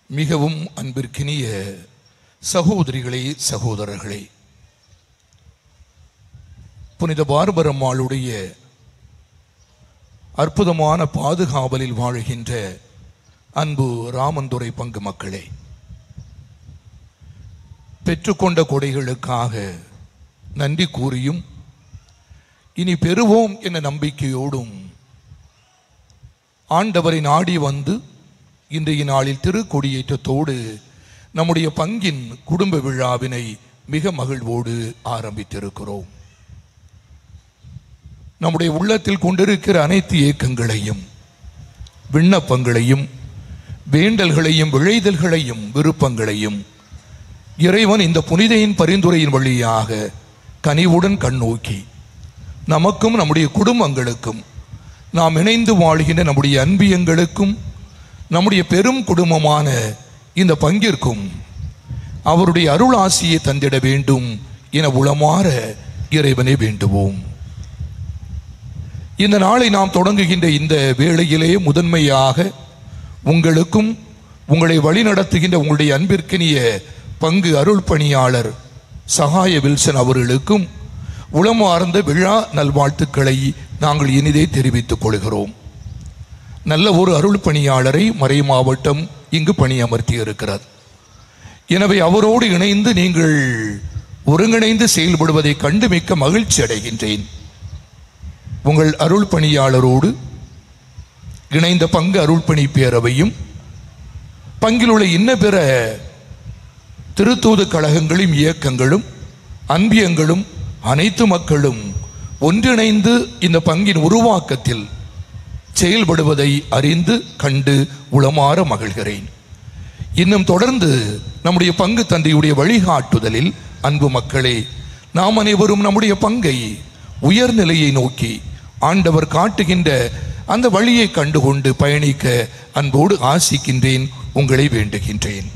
மிகவும் அன்பிற்கினிய சகோதரிகளே சகோதரர்களே புனித பார்பரம்மாளுடைய அற்புதமான பாதுகாவலில் வாழுகின்ற அன்பு ராமந்துரை பங்கு மக்களே பெற்றுக்கொண்ட கொடைகளுக்காக நன்றி கூறியும் இனி பெறுவோம் என்ற நம்பிக்கையோடும் ஆண்டவரை நாடி வந்து இன்றைய நாளில் திருக்கொடியேற்றத்தோடு நம்முடைய பங்கின் குடும்ப விழாவினை மிக மகிழ்வோடு ஆரம்பித்திருக்கிறோம் நம்முடைய உள்ளத்தில் கொண்டிருக்கிற அனைத்து இயக்கங்களையும் விண்ணப்பங்களையும் வேண்டல்களையும் விழைதல்களையும் விருப்பங்களையும் இறைவன் இந்த புனிதையின் பரிந்துரையின் வழியாக கனிவுடன் கண்ணோக்கி நமக்கும் நம்முடைய குடும்பங்களுக்கும் நாம் இணைந்து வாழ்கின்ற நம்முடைய அன்பியங்களுக்கும் நம்முடைய பெரும் குடும்பமான இந்த பங்கிற்கும் அவருடைய அருள் ஆசியை தந்திட வேண்டும் என உளமாற இறைவனை வேண்டுவோம் இந்த நாளை நாம் தொடங்குகின்ற இந்த வேளையிலே முதன்மையாக உங்களுக்கும் உங்களை வழிநடத்துகின்ற உங்களுடைய அன்பிற்கினிய பங்கு அருள் பணியாளர் சகாய வில்சன் அவர்களுக்கும் உளமார்ந்த விழா நல்வாழ்த்துக்களை நாங்கள் இனிதே தெரிவித்துக் கொள்கிறோம் நல்ல ஒரு அருள் பணியாளரை மறை மாவட்டம் இங்கு பணியமர்த்தி இருக்கிறார் எனவே அவரோடு இணைந்து நீங்கள் ஒருங்கிணைந்து செயல்படுவதை கண்டு மிக்க மகிழ்ச்சி அடைகின்றேன் உங்கள் அருள் பணியாளரோடு இணைந்த பங்கு அருள் பணி பேரவையும் பங்கில் உள்ள இன்ன பிற திருத்தூது கழகங்களும் இயக்கங்களும் அன்பியங்களும் அனைத்து மக்களும் ஒன்றிணைந்து இந்த பங்கின் உருவாக்கத்தில் செயல்படுவதை அறிந்து கண்டு உளமாற மகிழ்கிறேன் இன்னும் தொடர்ந்து நம்முடைய பங்கு தந்தையுடைய வழிகாட்டுதலில் அன்பு மக்களே நாம் அனைவரும் நம்முடைய பங்கை உயர்நிலையை நோக்கி ஆண்டவர் காட்டுகின்ற அந்த வழியை கண்டுகொண்டு பயணிக்க அன்போடு ஆசிக்கின்றேன் உங்களை வேண்டுகின்றேன்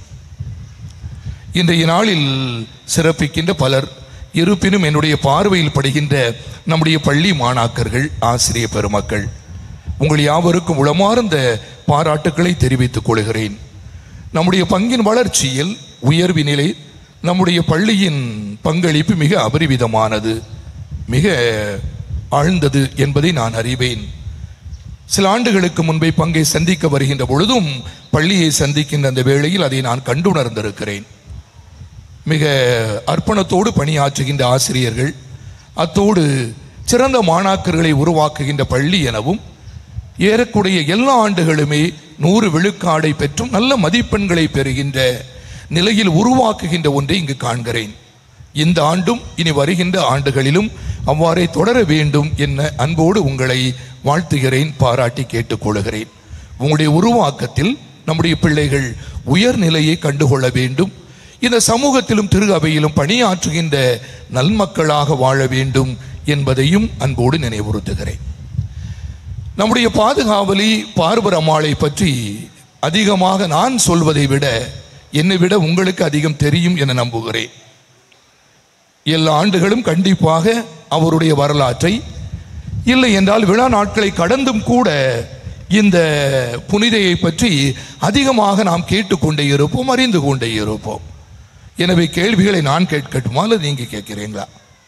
இன்றைய நாளில் சிறப்பிக்கின்ற பலர் இருப்பினும் என்னுடைய பார்வையில் படுகின்ற நம்முடைய பள்ளி மாணாக்கர்கள் ஆசிரிய பெருமக்கள் உங்கள் யாவருக்கும் உளமார்ந்த பாராட்டுக்களை தெரிவித்துக் கொள்கிறேன் நம்முடைய பங்கின் வளர்ச்சியில் உயர்வினிலே நம்முடைய பள்ளியின் பங்களிப்பு மிக அபரிவிதமானது மிக ஆழ்ந்தது என்பதை நான் அறிவேன் சில ஆண்டுகளுக்கு முன்பே பங்கை சந்திக்க வருகின்ற பொழுதும் பள்ளியை சந்திக்கின்ற அந்த வேளையில் அதை நான் கண்டுணர்ந்திருக்கிறேன் மிக அர்ப்பணத்தோடு பணியாற்றுகின்ற ஆசிரியர்கள் அத்தோடு சிறந்த மாணாக்கர்களை உருவாக்குகின்ற பள்ளி எனவும் ஏறக்குறைய எல்லா ஆண்டுகளுமே நூறு விழுக்காடை பெற்றும் நல்ல மதிப்பெண்களை பெறுகின்ற நிலையில் உருவாக்குகின்ற ஒன்றை இங்கு காண்கிறேன் இந்த ஆண்டும் இனி வருகின்ற ஆண்டுகளிலும் அவ்வாறே தொடர வேண்டும் என்ன அன்போடு உங்களை வாழ்த்துகிறேன் பாராட்டி கேட்டுக்கொள்கிறேன் உங்களுடைய உருவாக்கத்தில் நம்முடைய பிள்ளைகள் உயர்நிலையை கண்டுகொள்ள வேண்டும் இந்த சமூகத்திலும் திரு அவையிலும் பணியாற்றுகின்ற நல்மக்களாக வாழ வேண்டும் என்பதையும் அன்போடு நினைவுறுத்துகிறேன் நம்முடைய பாதுகாவலி பார்வர் அம்மாளை பற்றி அதிகமாக நான் சொல்வதை விட என்னை விட உங்களுக்கு அதிகம் தெரியும் என நம்புகிறேன் எல்லா ஆண்டுகளும் கண்டிப்பாக அவருடைய வரலாற்றை இல்லை என்றால் விழா நாட்களை கடந்தும் கூட இந்த புனிதையை பற்றி அதிகமாக நாம் கேட்டுக்கொண்டே இருப்போம் அறிந்து கொண்டே இருப்போம் எனவே கேள்விகளை நான் கேட்கட்டுமா அல்லது நீங்க கேட்கிறீங்களா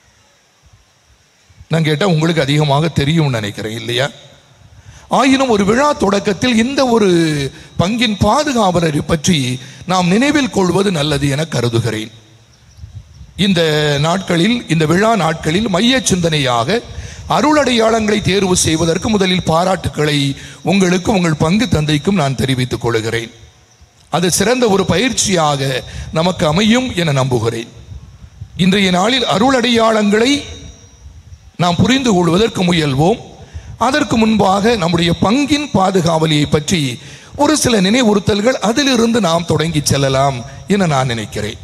நான் கேட்டால் உங்களுக்கு அதிகமாக தெரியும் நினைக்கிறேன் இல்லையா ஆயினும் ஒரு விழா தொடக்கத்தில் இந்த ஒரு பங்கின் பாதுகாவலரை பற்றி நாம் நினைவில் கொள்வது நல்லது என கருதுகிறேன் இந்த நாட்களில் இந்த விழா நாட்களில் மைய சிந்தனையாக அருளடையாளங்களை தேர்வு செய்வதற்கு முதலில் பாராட்டுக்களை உங்களுக்கும் உங்கள் பங்கு தந்தைக்கும் நான் தெரிவித்துக் கொள்கிறேன் அது சிறந்த ஒரு பயிற்சியாக நமக்கு அமையும் என நம்புகிறேன் இன்றைய நாளில் அருளடையாளங்களை நாம் புரிந்து கொள்வதற்கு முயல்வோம் அதற்கு முன்பாக நம்முடைய பங்கின் பாதுகாவலியை பற்றி ஒரு சில நினைவுறுத்தல்கள் அதிலிருந்து நாம் தொடங்கி செல்லலாம் என நான் நினைக்கிறேன்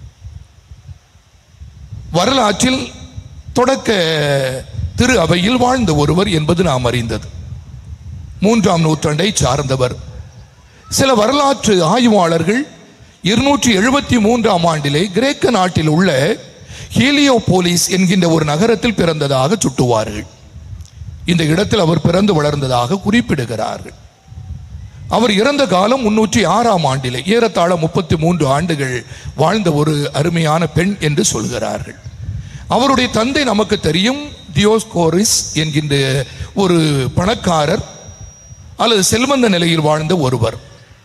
வரலாற்றில் தொடக்க திரு அவையில் வாழ்ந்த ஒருவர் என்பது நாம் அறிந்தது மூன்றாம் நூற்றாண்டை சார்ந்தவர் சில வரலாற்று ஆய்வாளர்கள் இருநூற்றி எழுபத்தி மூன்றாம் ஆண்டிலே கிரேக்க நாட்டில் உள்ள ஹீலியோபோலிஸ் என்கின்ற ஒரு நகரத்தில் பிறந்ததாக சுட்டுவார்கள் இந்த இடத்தில் அவர் பிறந்து வளர்ந்ததாக குறிப்பிடுகிறார்கள் அவர் இறந்த காலம் முன்னூற்றி ஆறாம் ஆண்டிலே ஏறத்தாழ முப்பத்தி மூன்று ஆண்டுகள் வாழ்ந்த ஒரு அருமையான பெண் என்று சொல்கிறார்கள் அவருடைய தந்தை நமக்கு தெரியும் தியோஸ்கோரிஸ் என்கின்ற ஒரு பணக்காரர் அல்லது செல்வந்த நிலையில் வாழ்ந்த ஒருவர்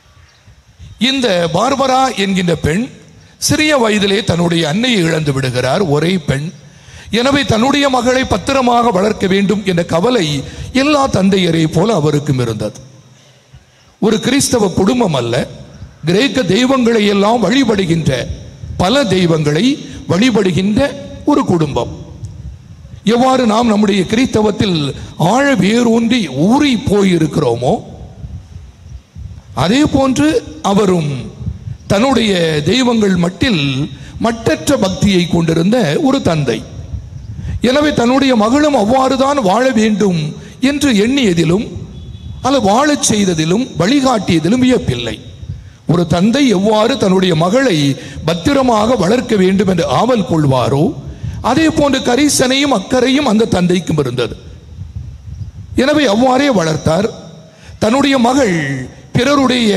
இந்த பார்பரா என்கின்ற பெண் சிறிய வயதிலே தன்னுடைய அன்னையை இழந்து விடுகிறார் ஒரே பெண் எனவே தன்னுடைய மகளை பத்திரமாக வளர்க்க வேண்டும் என்ற கவலை எல்லா தந்தையரை போல அவருக்கும் இருந்தது ஒரு கிறிஸ்தவ குடும்பம் அல்ல கிரேக்க தெய்வங்களை எல்லாம் வழிபடுகின்ற பல தெய்வங்களை வழிபடுகின்ற ஒரு குடும்பம் எவ்வாறு நாம் நம்முடைய கிறிஸ்தவத்தில் ஆழ வேரூன்றி ஊறி போயிருக்கிறோமோ அதே போன்று அவரும் தன்னுடைய தெய்வங்கள் மட்டில் மட்டற்ற பக்தியை கொண்டிருந்த ஒரு தந்தை எனவே தன்னுடைய மகளும் அவ்வாறுதான் வாழ வேண்டும் என்று எண்ணியதிலும் அல்லது வாழச் செய்ததிலும் வழிகாட்டியதிலும் வியப்பில்லை ஒரு தந்தை எவ்வாறு தன்னுடைய மகளை பத்திரமாக வளர்க்க வேண்டும் என்று ஆவல் கொள்வாரோ அதே போன்று கரிசனையும் அக்கறையும் அந்த தந்தைக்கும் இருந்தது எனவே அவ்வாறே வளர்த்தார் தன்னுடைய மகள் பிறருடைய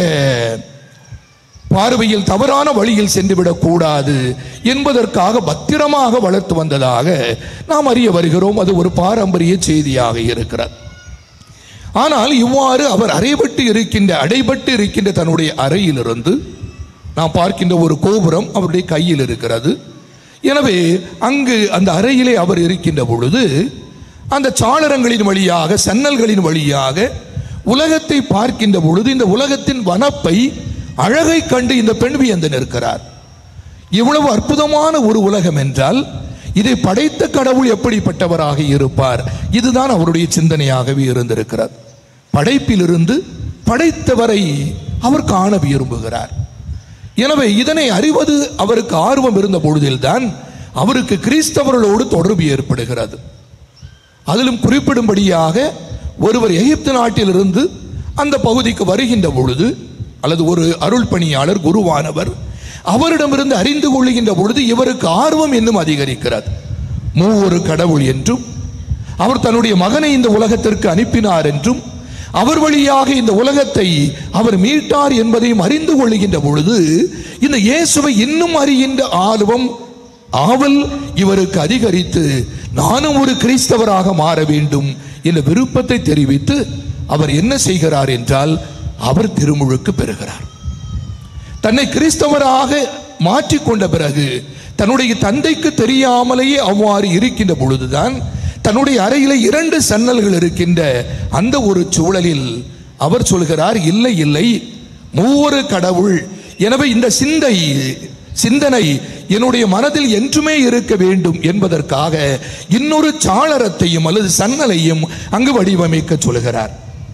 பார்வையில் தவறான வழியில் சென்றுவிடக் கூடாது என்பதற்காக பத்திரமாக வளர்த்து வந்ததாக நாம் அறிய வருகிறோம் அது ஒரு பாரம்பரிய செய்தியாக இருக்கிறது ஆனால் இவ்வாறு அவர் அறைபட்டு இருக்கின்ற அடைபட்டு இருக்கின்ற தன்னுடைய அறையிலிருந்து நாம் பார்க்கின்ற ஒரு கோபுரம் அவருடைய கையில் இருக்கிறது எனவே அங்கு அந்த அறையிலே அவர் இருக்கின்ற பொழுது அந்த சாளரங்களின் வழியாக சன்னல்களின் வழியாக உலகத்தை பார்க்கின்ற பொழுது இந்த உலகத்தின் வனப்பை அழகை கண்டு இந்த பெண் வியந்து நிற்கிறார் இவ்வளவு அற்புதமான ஒரு உலகம் என்றால் இதை படைத்த கடவுள் எப்படிப்பட்டவராக இருப்பார் இதுதான் அவருடைய சிந்தனையாகவே இருந்திருக்கிறது படைப்பிலிருந்து படைத்தவரை அவர் காண விரும்புகிறார் எனவே இதனை அறிவது அவருக்கு ஆர்வம் இருந்த பொழுதில்தான் அவருக்கு கிறிஸ்தவர்களோடு தொடர்பு ஏற்படுகிறது அதிலும் குறிப்பிடும்படியாக ஒருவர் எகிப்து நாட்டிலிருந்து அந்த பகுதிக்கு வருகின்ற பொழுது அல்லது ஒரு அருள் பணியாளர் குருவானவர் அவரிடமிருந்து அறிந்து கொள்ளுகின்ற பொழுது இவருக்கு ஆர்வம் இன்னும் அதிகரிக்கிறது மூவொரு கடவுள் என்றும் அவர் தன்னுடைய மகனை இந்த உலகத்திற்கு அனுப்பினார் என்றும் அவர் வழியாக இந்த உலகத்தை அவர் மீட்டார் என்பதையும் அறிந்து கொள்ளுகின்ற பொழுது இந்த இயேசுவை இன்னும் அறிகின்ற ஆர்வம் ஆவல் இவருக்கு அதிகரித்து நானும் ஒரு கிறிஸ்தவராக மாற வேண்டும் என்ற விருப்பத்தை தெரிவித்து அவர் என்ன செய்கிறார் என்றால் அவர் திருமுழுக்கு பெறுகிறார் தன்னை கிறிஸ்தவராக மாற்றிக்கொண்ட பிறகு தன்னுடைய தந்தைக்கு தெரியாமலேயே அவ்வாறு இருக்கின்ற பொழுதுதான் தன்னுடைய அறையில இரண்டு சன்னல்கள் இருக்கின்ற அந்த ஒரு சூழலில் அவர் சொல்கிறார் இல்லை இல்லை மூவொரு கடவுள் எனவே இந்த சிந்தை சிந்தனை என்னுடைய மனதில் என்றுமே இருக்க வேண்டும் என்பதற்காக இன்னொரு சாளரத்தையும் அல்லது சன்னலையும் அங்கு வடிவமைக்க சொல்கிறார்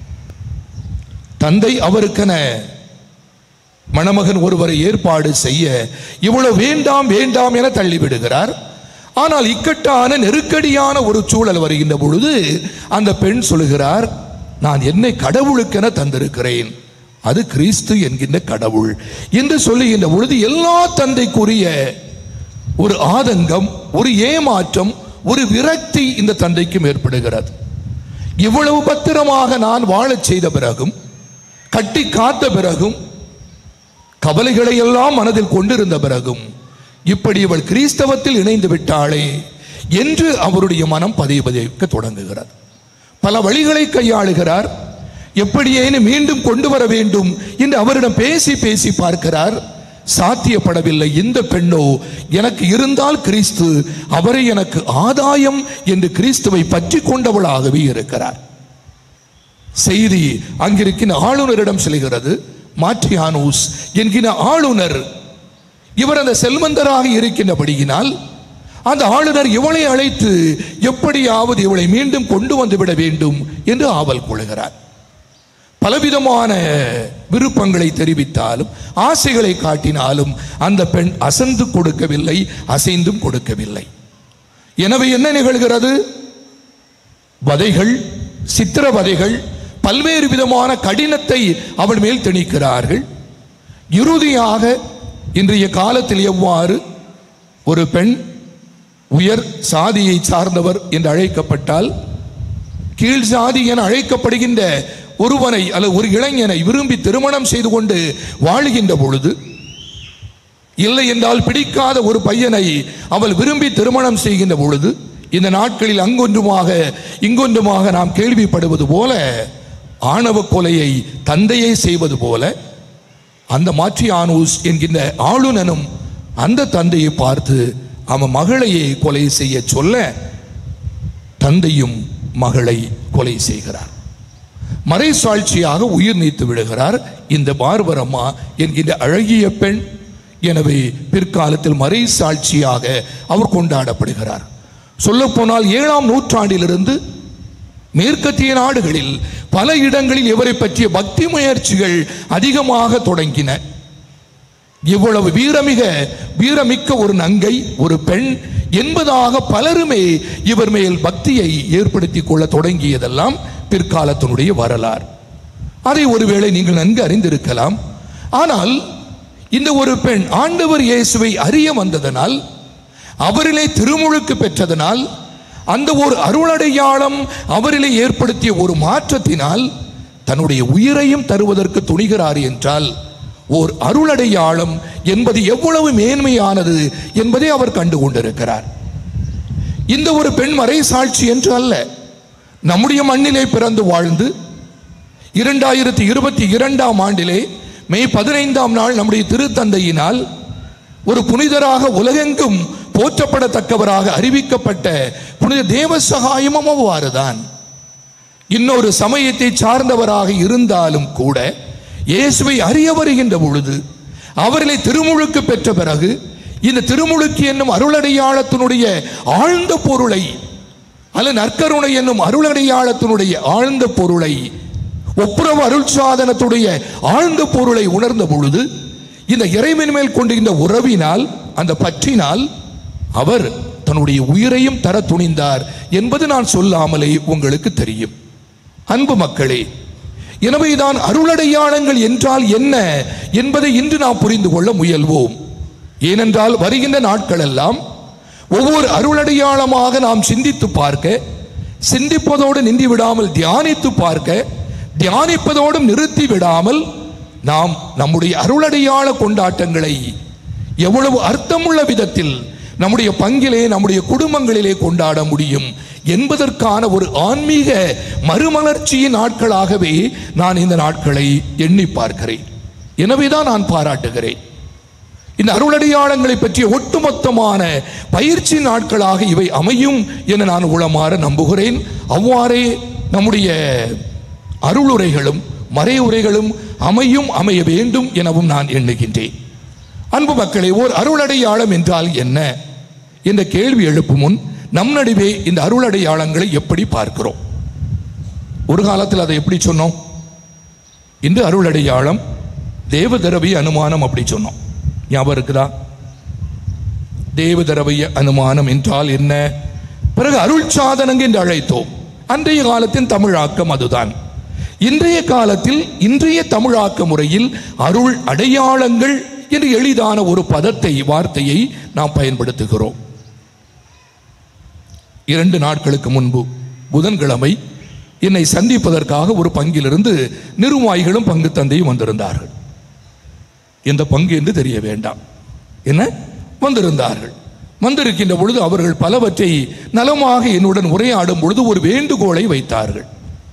தந்தை அவருக்கென மணமகன் ஒருவரை ஏற்பாடு செய்ய இவ்வளவு வேண்டாம் வேண்டாம் என தள்ளிவிடுகிறார் ஆனால் இக்கட்டான நெருக்கடியான ஒரு சூழல் வருகின்ற பொழுது அந்த பெண் சொல்லுகிறார் நான் என்னை கடவுளுக்கென தந்திருக்கிறேன் அது கிறிஸ்து என்கின்ற கடவுள் என்று சொல்லுகின்ற பொழுது எல்லா தந்தைக்குரிய ஒரு ஆதங்கம் ஒரு ஏமாற்றம் ஒரு விரக்தி இந்த தந்தைக்கும் ஏற்படுகிறது இவ்வளவு பத்திரமாக நான் வாழச் செய்த பிறகும் கட்டி காத்த பிறகும் கவலைகளை எல்லாம் மனதில் கொண்டிருந்த பிறகும் இப்படி இவள் கிறிஸ்தவத்தில் இணைந்து விட்டாளே என்று அவருடைய மனம் பதிய பதிக்க தொடங்குகிறது பல வழிகளை கையாளுகிறார் எப்படியேனும் மீண்டும் கொண்டு வர வேண்டும் என்று அவரிடம் பேசி பேசி பார்க்கிறார் சாத்தியப்படவில்லை இந்த பெண்ணோ எனக்கு இருந்தால் கிறிஸ்து அவரை எனக்கு ஆதாயம் என்று கிறிஸ்துவை பற்றி கொண்டவளாகவே இருக்கிறார் செய்தி அங்கிருக்கிற ஆளுநரிடம் செல்கிறது மாற்றியானூஸ் என்கிற ஆளுநர் இவர் அந்த செல்வந்தராக இருக்கின்றபடியினால் அந்த ஆளுநர் இவளை அழைத்து எப்படியாவது இவளை மீண்டும் கொண்டு வந்து விட வேண்டும் என்று ஆவல் கொள்கிறார் பலவிதமான விருப்பங்களை தெரிவித்தாலும் ஆசைகளை காட்டினாலும் அந்த பெண் அசந்து கொடுக்கவில்லை அசைந்தும் கொடுக்கவில்லை எனவே என்ன நிகழ்கிறது வதைகள் சித்திரவதைகள் பல்வேறு விதமான கடினத்தை அவள் மேல் திணிக்கிறார்கள் இறுதியாக இன்றைய காலத்தில் எவ்வாறு ஒரு பெண் உயர் சாதியை சார்ந்தவர் என்று அழைக்கப்பட்டால் கீழ் சாதி என அழைக்கப்படுகின்ற ஒருவனை அல்லது ஒரு இளைஞனை விரும்பி திருமணம் செய்து கொண்டு வாழுகின்ற பொழுது இல்லை என்றால் பிடிக்காத ஒரு பையனை அவள் விரும்பி திருமணம் செய்கின்ற பொழுது இந்த நாட்களில் அங்கொன்றுமாக இங்கொன்றுமாக நாம் கேள்விப்படுவது போல ஆணவ கொலையை தந்தையை செய்வது போல அந்த மாற்றியானூஸ் என்கின்ற ஆளுநனும் அந்த தந்தையை பார்த்து அவன் மகளையே கொலை செய்ய சொல்ல தந்தையும் மகளை கொலை செய்கிறார் மறைசாட்சியாக உயிர் நீத்து விடுகிறார் இந்த பார்வரம்மா என்கின்ற அழகிய பெண் எனவே பிற்காலத்தில் மறைசாட்சியாக அவர் கொண்டாடப்படுகிறார் சொல்லப்போனால் ஏழாம் நூற்றாண்டிலிருந்து மேற்கத்திய நாடுகளில் பல இடங்களில் இவரை பற்றிய பக்தி முயற்சிகள் அதிகமாக தொடங்கின இவ்வளவு வீரமிக வீரமிக்க ஒரு நங்கை ஒரு பெண் என்பதாக பலருமே இவர் மேல் பக்தியை ஏற்படுத்திக் கொள்ள தொடங்கியதெல்லாம் பிற்காலத்தினுடைய வரலாறு அதை ஒருவேளை நீங்கள் நன்கு அறிந்திருக்கலாம் ஆனால் இந்த ஒரு பெண் ஆண்டவர் இயேசுவை அறிய வந்ததனால் அவரிலே திருமுழுக்கு பெற்றதனால் அந்த ஒரு அருளடையாளம் அவரிலே ஏற்படுத்திய ஒரு மாற்றத்தினால் தன்னுடைய உயிரையும் தருவதற்கு துணிகிறார் என்றால் ஓர் அருளடையாளம் என்பது எவ்வளவு மேன்மையானது என்பதை அவர் கண்டு கொண்டிருக்கிறார் இந்த ஒரு பெண் மறை சாட்சி என்று அல்ல நம்முடைய மண்ணிலே பிறந்து வாழ்ந்து இரண்டாயிரத்தி இருபத்தி இரண்டாம் ஆண்டிலே மே பதினைந்தாம் நாள் நம்முடைய திருத்தந்தையினால் ஒரு புனிதராக உலகெங்கும் போற்றப்படத்தக்கவராக அறிவிக்கப்பட்ட புனித தேவ சகாயமும் அவ்வாறுதான் இன்னொரு சமயத்தை சார்ந்தவராக இருந்தாலும் கூட இயேசுவை அறிய வருகின்ற பொழுது அவர்களை திருமுழுக்கு பெற்ற பிறகு இந்த திருமுழுக்கு என்னும் அருளடையாளத்தினுடைய ஆழ்ந்த பொருளை அல்ல நற்கருணை என்னும் அருளடையாளத்தினுடைய ஆழ்ந்த பொருளை ஒப்புரவு அருள் சாதனத்துடைய ஆழ்ந்த பொருளை உணர்ந்த பொழுது இந்த இறைவன் மேல் கொண்டிருந்த உறவினால் அந்த பற்றினால் அவர் தன்னுடைய உயிரையும் தர துணிந்தார் என்பது நான் சொல்லாமலே உங்களுக்கு தெரியும் அன்பு மக்களே எனவேதான் அருளடையாளங்கள் என்றால் என்ன என்பதை இன்று நாம் புரிந்து கொள்ள முயல்வோம் ஏனென்றால் வருகின்ற நாட்கள் எல்லாம் ஒவ்வொரு அருளடையாளமாக நாம் சிந்தித்து பார்க்க சிந்திப்பதோடு நின்று விடாமல் தியானித்து பார்க்க தியானிப்பதோடும் நிறுத்தி விடாமல் நாம் நம்முடைய அருளடையாள கொண்டாட்டங்களை எவ்வளவு அர்த்தமுள்ள விதத்தில் நம்முடைய பங்கிலே நம்முடைய குடும்பங்களிலே கொண்டாட முடியும் என்பதற்கான ஒரு ஆன்மீக மறுமலர்ச்சியின் நாட்களாகவே நான் இந்த நாட்களை எண்ணி பார்க்கிறேன் எனவேதான் நான் பாராட்டுகிறேன் இந்த அருளடையாளங்களை பற்றிய ஒட்டுமொத்தமான பயிற்சி நாட்களாக இவை அமையும் என நான் உளமாற நம்புகிறேன் அவ்வாறே நம்முடைய அருளுரைகளும் மறையுரைகளும் அமையும் அமைய வேண்டும் எனவும் நான் எண்ணுகின்றேன் அன்பு மக்களே ஓர் அருளடையாளம் என்றால் என்ன என்ற கேள்வி எழுப்பும் முன் நம் நடுவே இந்த அருளடையாளங்களை எப்படி பார்க்கிறோம் ஒரு காலத்தில் அதை எப்படி சொன்னோம் இன்று அருளடையாளம் தேவதரவிய அனுமானம் அப்படி சொன்னோம் ஞாபகம் இருக்குதா தேவதரவிய அனுமானம் என்றால் என்ன பிறகு அருள் சாதனங்க என்று அழைத்தோம் அன்றைய காலத்தின் தமிழாக்கம் அதுதான் இன்றைய காலத்தில் இன்றைய தமிழாக்க முறையில் அருள் அடையாளங்கள் என்று எளிதான ஒரு பதத்தை வார்த்தையை நாம் பயன்படுத்துகிறோம் இரண்டு நாட்களுக்கு முன்பு புதன்கிழமை என்னை சந்திப்பதற்காக ஒரு பங்கிலிருந்து நிர்வாகிகளும் பங்கு தந்தையும் வந்திருந்தார்கள் எந்த பங்கு என்று தெரிய வேண்டாம் என்ன வந்திருந்தார்கள் வந்திருக்கின்ற பொழுது அவர்கள் பலவற்றை நலமாக என்னுடன் உரையாடும் பொழுது ஒரு வேண்டுகோளை வைத்தார்கள்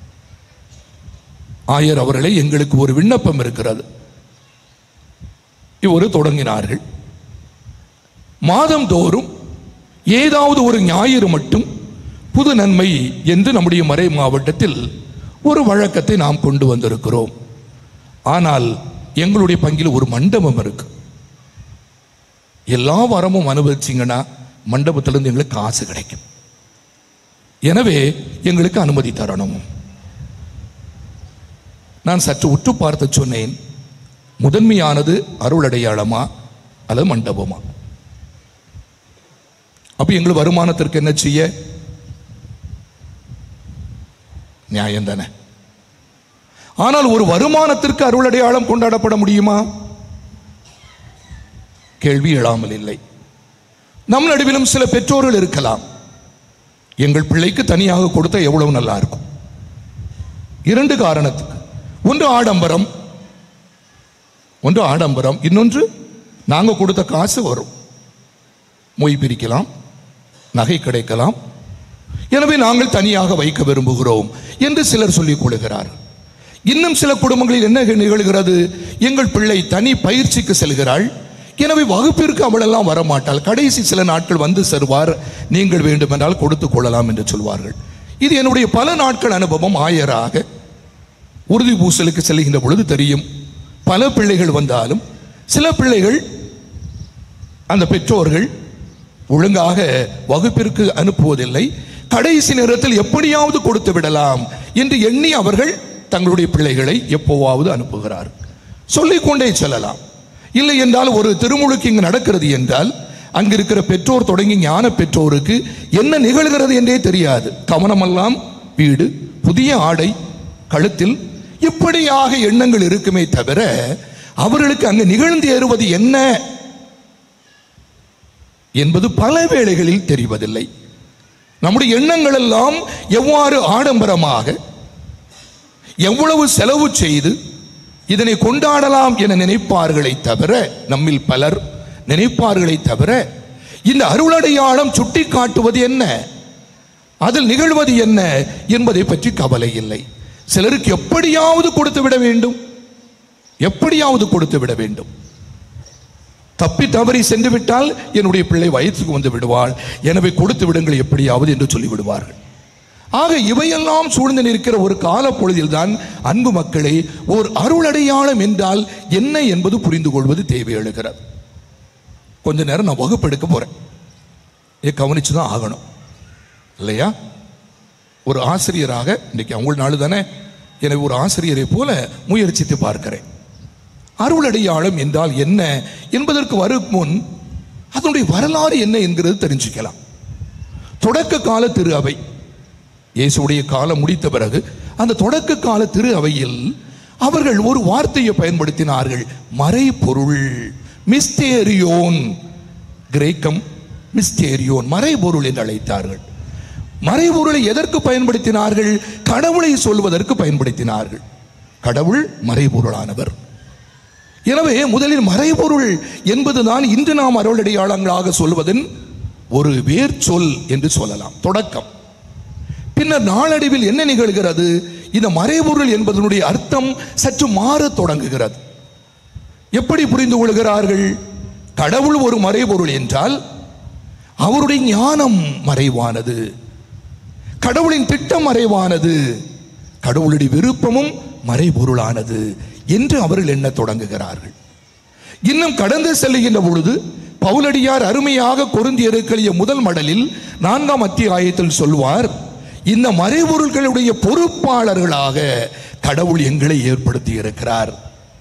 ஆயர் அவர்களே எங்களுக்கு ஒரு விண்ணப்பம் இருக்கிறது இவ்வாறு தொடங்கினார்கள் மாதந்தோறும் ஏதாவது ஒரு ஞாயிறு மட்டும் புது நன்மை என்று நம்முடைய மறை மாவட்டத்தில் ஒரு வழக்கத்தை நாம் கொண்டு வந்திருக்கிறோம் ஆனால் எங்களுடைய பங்கில் ஒரு மண்டபம் இருக்கு எல்லா வாரமும் அனுபவிச்சிங்கன்னா மண்டபத்திலிருந்து எங்களுக்கு காசு கிடைக்கும் எனவே எங்களுக்கு அனுமதி தரணும் நான் சற்று உற்று பார்த்து சொன்னேன் முதன்மையானது அருளடையாளமா அல்லது மண்டபமா அப்ப எங்களுக்கு வருமானத்திற்கு என்ன செய்ய நியாயம் தானே ஆனால் ஒரு வருமானத்திற்கு அருளடையாளம் கொண்டாடப்பட முடியுமா கேள்வி எழாமல் இல்லை நம் நடுவிலும் சில பெற்றோர்கள் இருக்கலாம் எங்கள் பிள்ளைக்கு தனியாக கொடுத்தா எவ்வளவு நல்லா இருக்கும் இரண்டு காரணத்துக்கு ஒன்று ஆடம்பரம் ஒன்று ஆடம்பரம் இன்னொன்று நாங்க கொடுத்த காசு வரும் மொய் பிரிக்கலாம் நகை கிடைக்கலாம் எனவே நாங்கள் தனியாக வைக்க விரும்புகிறோம் என்று சிலர் சொல்லிக் கொள்கிறார் இன்னும் சில குடும்பங்களில் என்ன நிகழ்கிறது எங்கள் பிள்ளை தனி பயிற்சிக்கு செல்கிறாள் எனவே வகுப்பிற்கு அவளெல்லாம் வரமாட்டாள் கடைசி சில நாட்கள் வந்து செல்வார் நீங்கள் வேண்டுமென்றால் கொடுத்துக் கொள்ளலாம் என்று சொல்வார்கள் இது என்னுடைய பல நாட்கள் அனுபவம் ஆயராக உறுதி பூசலுக்கு செல்கின்ற பொழுது தெரியும் பல பிள்ளைகள் வந்தாலும் சில பிள்ளைகள் அந்த பெற்றோர்கள் ஒழுங்காக வகுப்பிற்கு அனுப்புவதில்லை கடைசி நேரத்தில் எப்படியாவது கொடுத்து விடலாம் என்று எண்ணி அவர்கள் தங்களுடைய பிள்ளைகளை எப்போவாவது அனுப்புகிறார் சொல்லிக்கொண்டே செல்லலாம் இல்லை என்றால் ஒரு திருமுழுக்கு இங்கு நடக்கிறது என்றால் அங்கு இருக்கிற பெற்றோர் தொடங்கி ஞான பெற்றோருக்கு என்ன நிகழ்கிறது என்றே தெரியாது கவனமெல்லாம் வீடு புதிய ஆடை கழுத்தில் இப்படியாக எண்ணங்கள் இருக்குமே தவிர அவர்களுக்கு அங்கு நிகழ்ந்து ஏறுவது என்ன என்பது பல வேளைகளில் தெரிவதில்லை நம்முடைய எண்ணங்கள் எல்லாம் எவ்வாறு ஆடம்பரமாக எவ்வளவு செலவு செய்து இதனை கொண்டாடலாம் என நினைப்பார்களே தவிர நம்மில் பலர் நினைப்பார்களே தவிர இந்த அருளடையாளம் சுட்டி காட்டுவது என்ன அதில் நிகழ்வது என்ன என்பதை பற்றி கவலை இல்லை சிலருக்கு எப்படியாவது கொடுத்து விட வேண்டும் எப்படியாவது கொடுத்து விட வேண்டும் தப்பி தவறி சென்று விட்டால் என்னுடைய பிள்ளை வயசுக்கு வந்து விடுவாள் எனவே கொடுத்து விடுங்கள் எப்படியாவது என்று சொல்லி விடுவார்கள் ஆக இவையெல்லாம் சூழ்ந்து நிற்கிற ஒரு கால பொழுதில்தான் அன்பு மக்களே ஒரு அருளடையாளம் என்றால் என்ன என்பது புரிந்து கொள்வது தேவை எழுகிறது கொஞ்ச நேரம் நான் வகுப்பெடுக்க போறேன் ஏ கவனிச்சு தான் ஆகணும் இல்லையா ஒரு ஆசிரியராக இன்னைக்கு அவங்க நாள் தானே எனவே ஒரு ஆசிரியரை போல முயற்சித்து பார்க்கிறேன் அருளடையாளம் என்றால் என்ன என்பதற்கு வரும் முன் அதனுடைய வரலாறு என்ன என்கிறது தெரிஞ்சுக்கலாம் தொடக்க கால திரு அவை இயேசுடைய காலம் முடித்த பிறகு அந்த தொடக்க கால திரு அவையில் அவர்கள் ஒரு வார்த்தையை பயன்படுத்தினார்கள் மறைபொருள் மிஸ்டேரியோன் கிரேக்கம் மிஸ்டேரியோன் மறைபொருள் என்று அழைத்தார்கள் மறைபொருளை எதற்கு பயன்படுத்தினார்கள் கடவுளை சொல்வதற்கு பயன்படுத்தினார்கள் கடவுள் மறைபொருளானவர் எனவே முதலில் மறைபொருள் என்பதுதான் இன்று நாம் அருளடையாளங்களாக சொல்வதன் ஒரு வேர் சொல் என்று சொல்லலாம் தொடக்கம் பின்னர் நாளடைவில் என்ன நிகழ்கிறது இந்த மறைபொருள் என்பதனுடைய அர்த்தம் சற்று மாறத் தொடங்குகிறது எப்படி புரிந்து கொள்கிறார்கள் கடவுள் ஒரு மறைபொருள் என்றால் அவருடைய ஞானம் மறைவானது கடவுளின் திட்டம் மறைவானது கடவுளுடைய விருப்பமும் மறைபொருளானது என்று அவர்கள் எண்ணத் தொடங்குகிறார்கள் இன்னும் கடந்து செல்லுகின்ற பொழுது பவுலடியார் அருமையாக கொருந்தியருக்களிய முதல் மடலில் நான்காம் அத்தியாயத்தில் சொல்வார் இந்த மறைபொருள்களுடைய பொறுப்பாளர்களாக கடவுள் எங்களை ஏற்படுத்தி இருக்கிறார்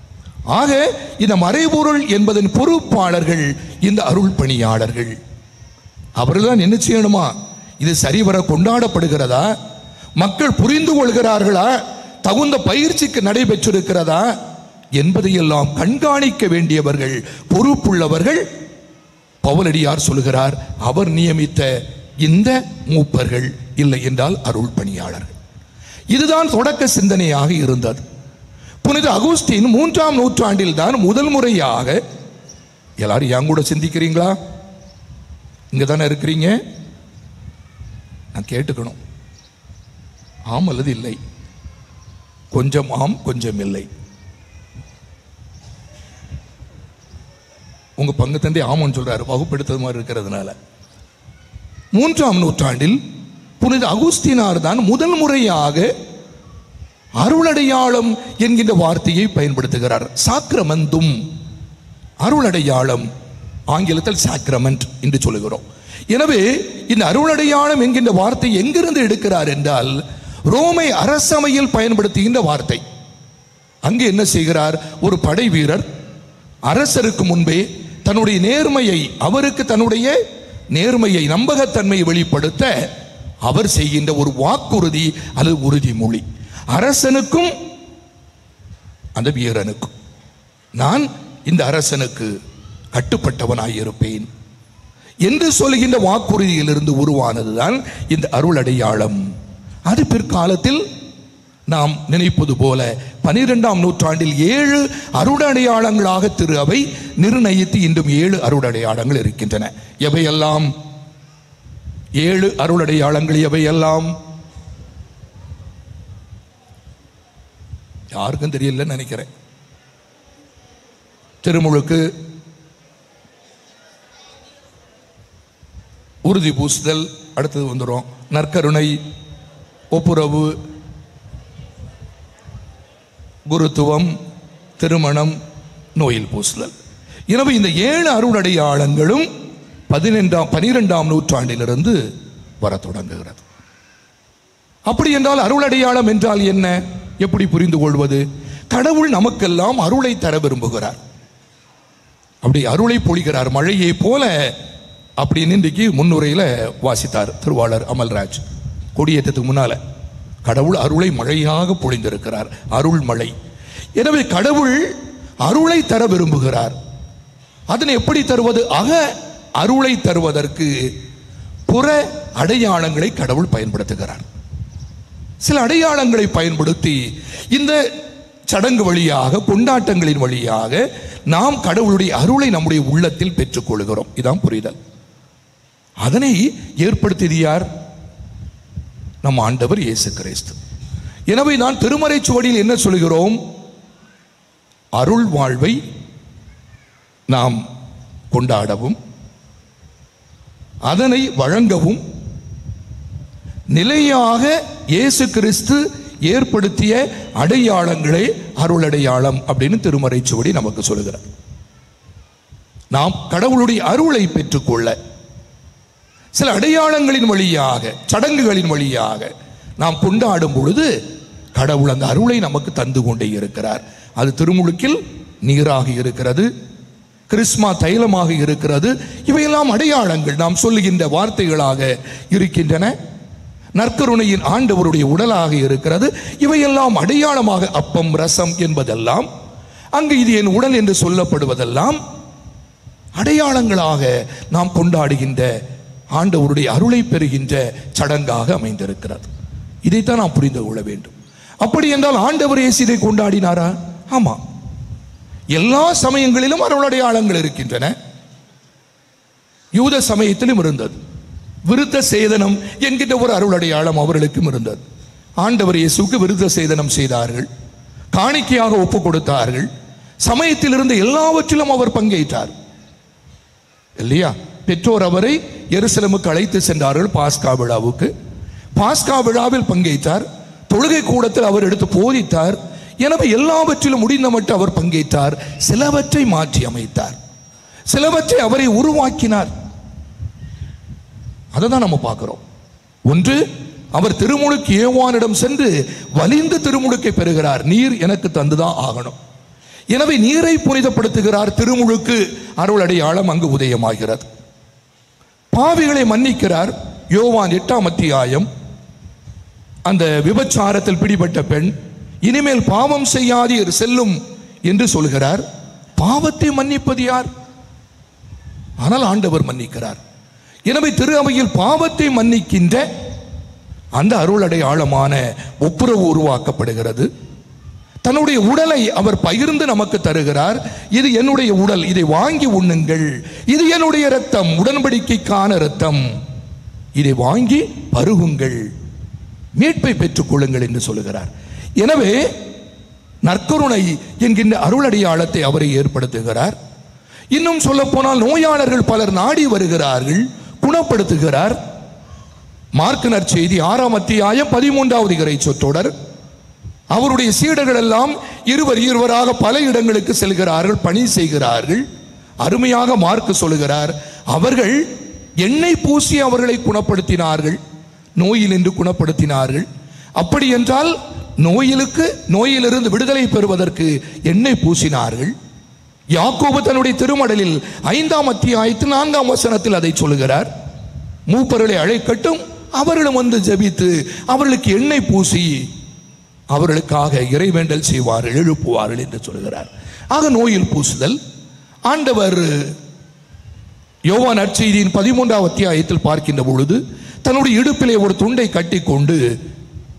ஆக இந்த மறைபொருள் என்பதன் பொறுப்பாளர்கள் இந்த அருள் பணியாளர்கள் அவர்கள் தான் என்ன செய்யணுமா இது சரிவர கொண்டாடப்படுகிறதா மக்கள் புரிந்து கொள்கிறார்களா தகுந்த பயிற்சிக்கு நடைபெற்றிருக்கிறதா என்பதையெல்லாம் கண்காணிக்க வேண்டியவர்கள் பொறுப்புள்ளவர்கள் பவுலடியார் சொல்கிறார் அவர் நியமித்த இந்த மூப்பர்கள் இல்லை என்றால் அருள் பணியாளர்கள் இதுதான் தொடக்க சிந்தனையாக இருந்தது புனித அகுஸ்டின் மூன்றாம் நூற்றாண்டில் தான் முதல் முறையாக எல்லாரும் என் கூட சிந்திக்கிறீங்களா இங்க தானே இருக்கிறீங்க நான் கேட்டுக்கணும் ஆம் அல்லது இல்லை கொஞ்சம் ஆம் கொஞ்சம் இல்லை உங்க பங்கு தந்தை ஆமான்னு சொல்றாரு வகுப்படுத்தது மாதிரி இருக்கிறதுனால மூன்றாம் நூற்றாண்டில் புனித அகுஸ்தினார் தான் முதல் முறையாக அருளடையாளம் என்கின்ற வார்த்தையை பயன்படுத்துகிறார் சாக்கிரமந்தும் அருளடையாளம் ஆங்கிலத்தில் சாக்ரமெண்ட் என்று சொல்லுகிறோம் எனவே இந்த அருளடையாளம் என்கின்ற வார்த்தை எங்கிருந்து எடுக்கிறார் என்றால் ரோமை அரசமையில் பயன்படுத்துகின்ற வார்த்தை அங்கு என்ன செய்கிறார் ஒரு படை வீரர் அரசருக்கு முன்பே தன்னுடைய நேர்மையை அவருக்கு தன்னுடைய நேர்மையை நம்பகத்தன்மையை வெளிப்படுத்த அவர் செய்கின்ற ஒரு வாக்குறுதி அல்லது உறுதிமொழி அரசனுக்கும் அந்த வீரனுக்கும் நான் இந்த அரசனுக்கு கட்டுப்பட்டவனாய் இருப்பேன் என்று சொல்கின்ற வாக்குறுதியிலிருந்து உருவானதுதான் இந்த அருள் அடையாளம் அது பிற்காலத்தில் நாம் நினைப்பது போல பனிரெண்டாம் நூற்றாண்டில் ஏழு அருடடையாளங்களாக திரு அவை நிர்ணயித்து இன்றும் ஏழு அருடடையாளங்கள் இருக்கின்றன எவையெல்லாம் ஏழு அருளடையாளங்கள் எவையெல்லாம் யாருக்கும் தெரியலன்னு நினைக்கிறேன் திருமுழுக்கு உறுதி பூசுதல் அடுத்தது வந்துடும் நற்கருணை ஒப்புரவு குருத்துவம் திருமணம் நோயில் பூசுதல் எனவே இந்த ஏழு அருளடையாளங்களும் பதினெண்டாம் பனிரெண்டாம் நூற்றாண்டிலிருந்து வரத் தொடங்குகிறது அப்படி என்றால் அருளடையாளம் என்றால் என்ன எப்படி புரிந்து கொள்வது கடவுள் நமக்கெல்லாம் அருளை தர விரும்புகிறார் அப்படி அருளை பொழிகிறார் மழையை போல அப்படின்னு இன்றைக்கு முன்னுரையில வாசித்தார் திருவாளர் அமல்ராஜ் கொடியேற்றத்துக்கு முன்னால கடவுள் அருளை மழையாக பொழிந்திருக்கிறார் அருள் மழை எனவே கடவுள் அருளை தர விரும்புகிறார் அதனை எப்படி தருவது அக அருளை தருவதற்கு புற அடையாளங்களை கடவுள் பயன்படுத்துகிறார் சில அடையாளங்களை பயன்படுத்தி இந்த சடங்கு வழியாக கொண்டாட்டங்களின் வழியாக நாம் கடவுளுடைய அருளை நம்முடைய உள்ளத்தில் பெற்றுக்கொள்கிறோம் இதான் புரிதல் அதனை ஏற்படுத்தியது யார் நம் ஆண்டவர் இயேசு கிறிஸ்து எனவே நான் திருமறை சுவடியில் என்ன சொல்கிறோம் அருள் வாழ்வை நாம் கொண்டாடவும் அதனை வழங்கவும் நிலையாக இயேசு கிறிஸ்து ஏற்படுத்திய அடையாளங்களே அருளடையாளம் அப்படின்னு திருமறை சுவடி நமக்கு சொல்லுகிறார் நாம் கடவுளுடைய அருளை பெற்றுக்கொள்ள சில அடையாளங்களின் வழியாக சடங்குகளின் வழியாக நாம் கொண்டாடும் பொழுது கடவுள் அந்த அருளை நமக்கு தந்து கொண்டே இருக்கிறார் அது திருமுழுக்கில் நீராக இருக்கிறது கிறிஸ்மா தைலமாக இருக்கிறது இவையெல்லாம் அடையாளங்கள் நாம் சொல்லுகின்ற வார்த்தைகளாக இருக்கின்றன நற்கருணையின் ஆண்டவருடைய உடலாக இருக்கிறது இவையெல்லாம் அடையாளமாக அப்பம் ரசம் என்பதெல்லாம் அங்கு இது என் உடல் என்று சொல்லப்படுவதெல்லாம் அடையாளங்களாக நாம் கொண்டாடுகின்ற ஆண்டவருடைய அருளை பெறுகின்ற சடங்காக அமைந்திருக்கிறது இதைத்தான் நாம் புரிந்து கொள்ள வேண்டும் அப்படி என்றால் ஆண்டவர் இயேசு இதை கொண்டாடினாரா ஆமா எல்லா சமயங்களிலும் அருளடையாளங்கள் இருக்கின்றன யூத சமயத்திலும் இருந்தது விருத்த சேதனம் என்கின்ற ஒரு அருளடையாளம் அவர்களுக்கும் இருந்தது ஆண்டவர் இயேசுக்கு விருத்த சேதனம் செய்தார்கள் காணிக்கையாக ஒப்பு கொடுத்தார்கள் சமயத்தில் இருந்த எல்லாவற்றிலும் அவர் பங்கேற்றார் இல்லையா பெற்றோர் அவரை எருசலமுக்கு அழைத்து சென்றார்கள் பாஸ்கா விழாவுக்கு பாஸ்கா விழாவில் பங்கேற்றார் தொழுகை கூடத்தில் அவர் எடுத்து போதித்தார் எனவே எல்லாவற்றிலும் முடிந்த மட்டும் அவர் பங்கேற்றார் சிலவற்றை மாற்றி அமைத்தார் சிலவற்றை அவரை உருவாக்கினார் அதை தான் நம்ம பார்க்கிறோம் ஒன்று அவர் திருமுழுக்கு ஏவானிடம் சென்று வலிந்து திருமுழுக்கை பெறுகிறார் நீர் எனக்கு தந்துதான் ஆகணும் எனவே நீரை புனிதப்படுத்துகிறார் திருமுழுக்கு அருள் அடையாளம் அங்கு உதயமாகிறது பாவிகளை மன்னிக்கிறார் யோவான் எட்டாம் அத்தியாயம் அந்த விபச்சாரத்தில் பிடிபட்ட பெண் இனிமேல் பாவம் செய்யாதீர் செல்லும் என்று சொல்கிறார் பாவத்தை மன்னிப்பது யார் ஆனால் ஆண்டவர் மன்னிக்கிறார் எனவே திரு அவையில் பாவத்தை மன்னிக்கின்ற அந்த அருளடை ஆழமான ஒப்புரவு உருவாக்கப்படுகிறது தன்னுடைய உடலை அவர் பகிர்ந்து நமக்கு தருகிறார் இது என்னுடைய உடல் இதை வாங்கி உண்ணுங்கள் இது என்னுடைய இரத்தம் உடன்படிக்கைக்கான இரத்தம் இதை வாங்கி பருகுங்கள் மீட்பை பெற்றுக் கொள்ளுங்கள் என்று சொல்லுகிறார் எனவே நற்கருணை என்கின்ற அருளடையாளத்தை அவரை ஏற்படுத்துகிறார் இன்னும் சொல்ல போனால் நோயாளர்கள் பலர் நாடி வருகிறார்கள் குணப்படுத்துகிறார் மார்க்கு நற்செய்தி ஆறாம் அத்தியாயம் பதிமூன்றாவது இறை சொற்றொடர் அவருடைய சீடர்கள் எல்லாம் இருவர் இருவராக பல இடங்களுக்கு செல்கிறார்கள் பணி செய்கிறார்கள் அருமையாக மார்க்கு சொல்லுகிறார் அவர்கள் எண்ணெய் பூசி அவர்களை குணப்படுத்தினார்கள் நோயில் என்று குணப்படுத்தினார்கள் அப்படி என்றால் நோயிலுக்கு நோயிலிருந்து விடுதலை பெறுவதற்கு எண்ணெய் பூசினார்கள் யாக்கோபு தன்னுடைய திருமடலில் ஐந்தாம் அத்தியாயத்தில் நான்காம் வசனத்தில் அதை சொல்லுகிறார் மூப்பர்களை அழைக்கட்டும் அவர்களும் வந்து ஜெபித்து அவர்களுக்கு எண்ணெய் பூசி அவர்களுக்காக இறைவேண்டல் செய்வார்கள் எழுப்புவார்கள் என்று சொல்கிறார் ஆக நோயில் பூசுதல் ஆண்டவர் யோவான் நற்செய்தியின் பதிமூன்றாம் அத்தியாயத்தில் பார்க்கின்ற பொழுது தன்னுடைய இடுப்பிலே ஒரு துண்டை கட்டிக்கொண்டு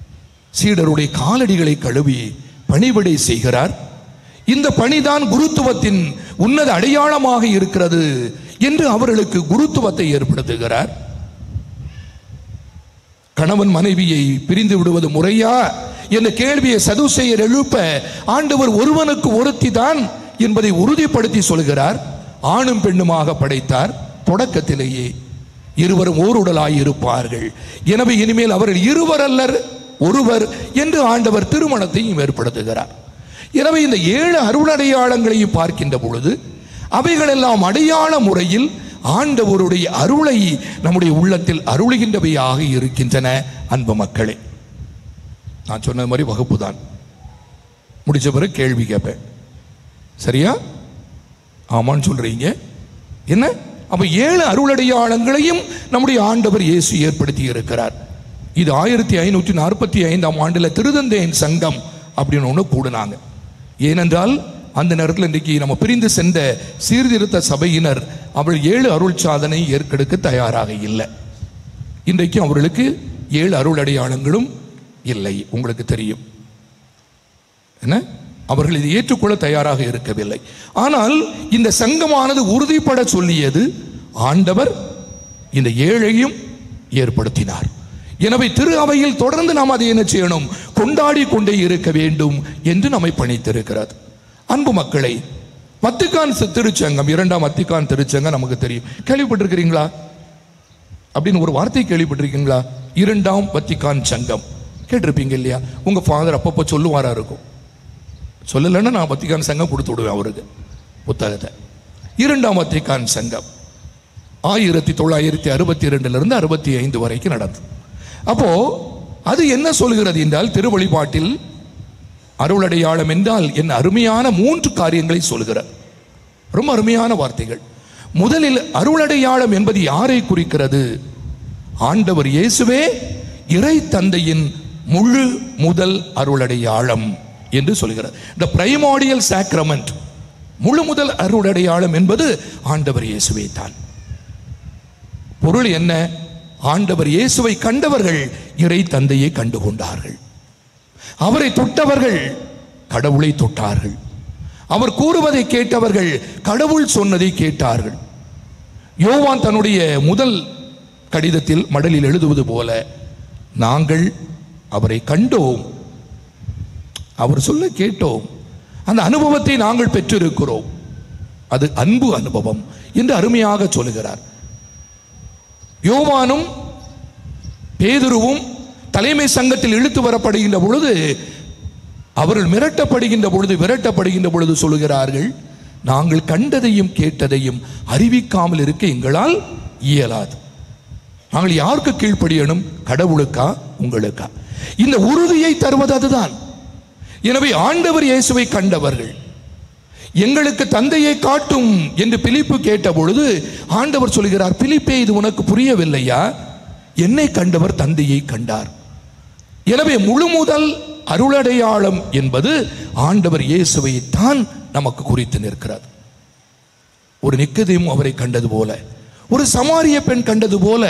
சீடருடைய காலடிகளை கழுவி பணிவிடை செய்கிறார் இந்த பணிதான் குருத்துவத்தின் உன்னத அடையாளமாக இருக்கிறது என்று அவர்களுக்கு குருத்துவத்தை ஏற்படுத்துகிறார் கணவன் மனைவியை பிரிந்து விடுவது முறையா என்ற கேள்வியை சதுசெயர் எழுப்ப ஆண்டவர் ஒருவனுக்கு ஒருத்தி தான் என்பதை உறுதிப்படுத்தி சொல்கிறார் ஆணும் பெண்ணுமாக படைத்தார் தொடக்கத்திலேயே இருவரும் ஓருடலாய் இருப்பார்கள் எனவே இனிமேல் அவர்கள் இருவர் அல்லர் ஒருவர் என்று ஆண்டவர் திருமணத்தையும் ஏற்படுத்துகிறார் எனவே இந்த ஏழு அருளடையாளங்களையும் பார்க்கின்ற பொழுது அவைகளெல்லாம் அடையாள முறையில் ஆண்டவருடைய அருளை நம்முடைய உள்ளத்தில் அருளுகின்றவையாக இருக்கின்றன அன்பு மக்களே நான் சொன்னது மாதிரி வகுப்பு தான் முடிச்ச பிறகு கேள்வி கேட்பேன் சரியா ஆமான்னு சொல்றீங்க என்ன அப்ப ஏழு அருளடையாளங்களையும் நம்முடைய ஆண்டவர் இயேசு ஏற்படுத்தி இருக்கிறார் இது ஆயிரத்தி ஐநூற்றி நாற்பத்தி ஐந்தாம் ஆண்டுல திருதந்தையின் சங்கம் அப்படின்னு ஒன்று கூடுனாங்க ஏனென்றால் அந்த நேரத்தில் இன்றைக்கு நம்ம பிரிந்து சென்ற சீர்திருத்த சபையினர் அவள் ஏழு அருள் சாதனை ஏற்கெடுக்க தயாராக இல்லை இன்றைக்கு அவர்களுக்கு ஏழு அருள் அடையாளங்களும் இல்லை உங்களுக்கு தெரியும் என்ன அவர்கள் இதை ஏற்றுக்கொள்ள தயாராக இருக்கவில்லை ஆனால் இந்த சங்கமானது உறுதிப்பட சொல்லியது ஆண்டவர் இந்த ஏழையும் ஏற்படுத்தினார் எனவே திரு அவையில் தொடர்ந்து நாம் அதை என்ன செய்யணும் கொண்டாடி கொண்டே இருக்க வேண்டும் என்று நம்மை பணித்திருக்கிறது அன்பு மக்களை வத்திக்கான் சி- திருச்சங்கம் இரண்டாம் வத்திக்கான் திருச்சங்கம் நமக்கு தெரியும் கேள்விப்பட்டிருக்கிறீங்களா அப்படின்னு ஒரு வார்த்தை கேள்விப்பட்டிருக்கீங்களா இரண்டாம் வத்திக்கான் சங்கம் கேட்டிருப்பீங்க இல்லையா உங்க ஃபாதர் அப்பப்போ சொல்லுவாரா இருக்கும் சொல்லலைன்னா நான் வத்திக்கான் சங்கம் கொடுத்து விடுவேன் அவருக்கு புத்தகத்தை இரண்டாம் வத்திக்கான் சங்கம் ஆயிரத்தி தொள்ளாயிரத்தி அறுபத்தி ரெண்டுல இருந்து அறுபத்தி ஐந்து வரைக்கும் நடந்தது அப்போ அது என்ன சொல்கிறது என்றால் திருவழிபாட்டில் அருளடையாளம் என்றால் என்ன அருமையான மூன்று காரியங்களை சொல்கிறார் ரொம்ப அருமையான வார்த்தைகள் முதலில் அருளடையாளம் என்பது யாரை குறிக்கிறது ஆண்டவர் இயேசுவே இறை தந்தையின் முழு முதல் அருளடையாளம் என்று சொல்கிறார் த பிரைமாடியல் சாக்ரமெண்ட் முழு முதல் அருளடையாளம் என்பது ஆண்டவர் இயேசுவே தான் பொருள் என்ன ஆண்டவர் இயேசுவை கண்டவர்கள் இறை தந்தையை கண்டு கொண்டார்கள் அவரை தொட்டவர்கள் கடவுளை தொட்டார்கள் அவர் கூறுவதை கேட்டவர்கள் கடவுள் சொன்னதை கேட்டார்கள் யோவான் தன்னுடைய முதல் கடிதத்தில் மடலில் எழுதுவது போல நாங்கள் அவரை கண்டோம் அவர் சொல்ல கேட்டோம் அந்த அனுபவத்தை நாங்கள் பெற்றிருக்கிறோம் அது அன்பு அனுபவம் என்று அருமையாக சொல்லுகிறார் யோவானும் பேதுருவும் தலைமை சங்கத்தில் இழுத்து வரப்படுகின்ற பொழுது அவர்கள் மிரட்டப்படுகின்ற பொழுது விரட்டப்படுகின்ற பொழுது சொல்லுகிறார்கள் நாங்கள் கண்டதையும் கேட்டதையும் அறிவிக்காமல் இருக்க எங்களால் இயலாது நாங்கள் யாருக்கு கீழ்ப்படியணும் கடவுளுக்கா உங்களுக்கா இந்த உறுதியை தருவது அதுதான் எனவே ஆண்டவர் இயேசுவை கண்டவர்கள் எங்களுக்கு தந்தையை காட்டும் என்று பிலிப்பு கேட்ட பொழுது ஆண்டவர் சொல்கிறார் பிலிப்பே இது உனக்கு புரியவில்லையா என்னை கண்டவர் தந்தையை கண்டார் எனவே முழு முதல் அருளடையாளம் என்பது ஆண்டவர் இயேசுவை தான் நமக்கு குறித்து நிற்கிறார் ஒரு நிக்கதையும் அவரை கண்டது போல ஒரு சமாரிய பெண் கண்டது போல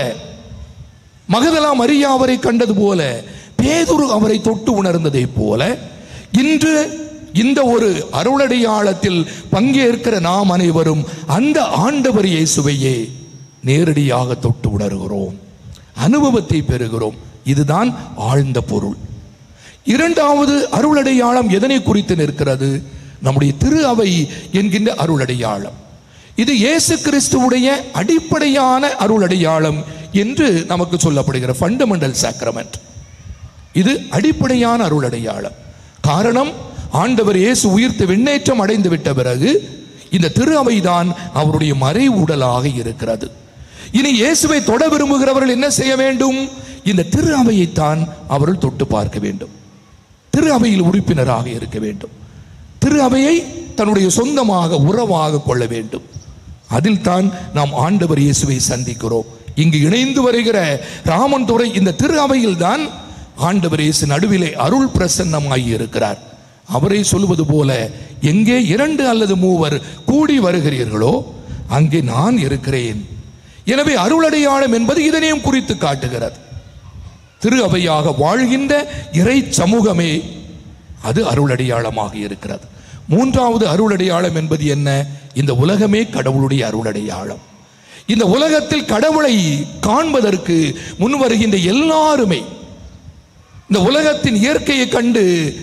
மகதலா மரியா அவரை கண்டது போல பேதுரு அவரை தொட்டு உணர்ந்ததை போல இன்று இந்த ஒரு அருளடையாளத்தில் பங்கேற்கிற நாம் அனைவரும் அந்த ஆண்டவர் இயேசுவையே நேரடியாக தொட்டு உணர்கிறோம் அனுபவத்தை பெறுகிறோம் இதுதான் ஆழ்ந்த பொருள் இரண்டாவது அருளடையாளம் எதனை குறித்து நிற்கிறது நம்முடைய திரு அவை என்கின்ற அருளடையாளம் இது இயேசு கிறிஸ்துவுடைய அடிப்படையான அருளடையாளம் என்று நமக்கு சொல்லப்படுகிற ஃபண்டமெண்டல் சாக்ரமெண்ட் இது அடிப்படையான அருளடையாளம் காரணம் ஆண்டவர் இயேசு உயிர்த்து விண்ணேற்றம் அடைந்து விட்ட பிறகு இந்த திரு அவைதான் அவருடைய மறை உடலாக இருக்கிறது இனி இயேசுவை தொட விரும்புகிறவர்கள் என்ன செய்ய வேண்டும் இந்த திரு அவையைத்தான் அவர்கள் தொட்டு பார்க்க வேண்டும் திரு அவையில் உறுப்பினராக இருக்க வேண்டும் திரு அவையை தன்னுடைய சொந்தமாக உறவாக கொள்ள வேண்டும் அதில் தான் நாம் ஆண்டவர் இயேசுவை சந்திக்கிறோம் இங்கு இணைந்து வருகிற ராமன் துறை இந்த திரு அவையில் தான் ஆண்டவர் இயேசு நடுவிலே அருள் பிரசன்னமாகி இருக்கிறார் அவரை சொல்வது போல எங்கே இரண்டு அல்லது மூவர் கூடி வருகிறீர்களோ அங்கே நான் இருக்கிறேன் எனவே அருளடையாளம் என்பது இதனையும் குறித்து காட்டுகிறது திரு அவையாக வாழ்கின்ற இறை சமூகமே அது அருளடையாளமாக இருக்கிறது மூன்றாவது அருளடையாளம் என்பது என்ன இந்த உலகமே கடவுளுடைய அருளடையாளம் இந்த உலகத்தில் கடவுளை காண்பதற்கு முன் வருகின்ற எல்லாருமே இந்த உலகத்தின் இயற்கையை கண்டு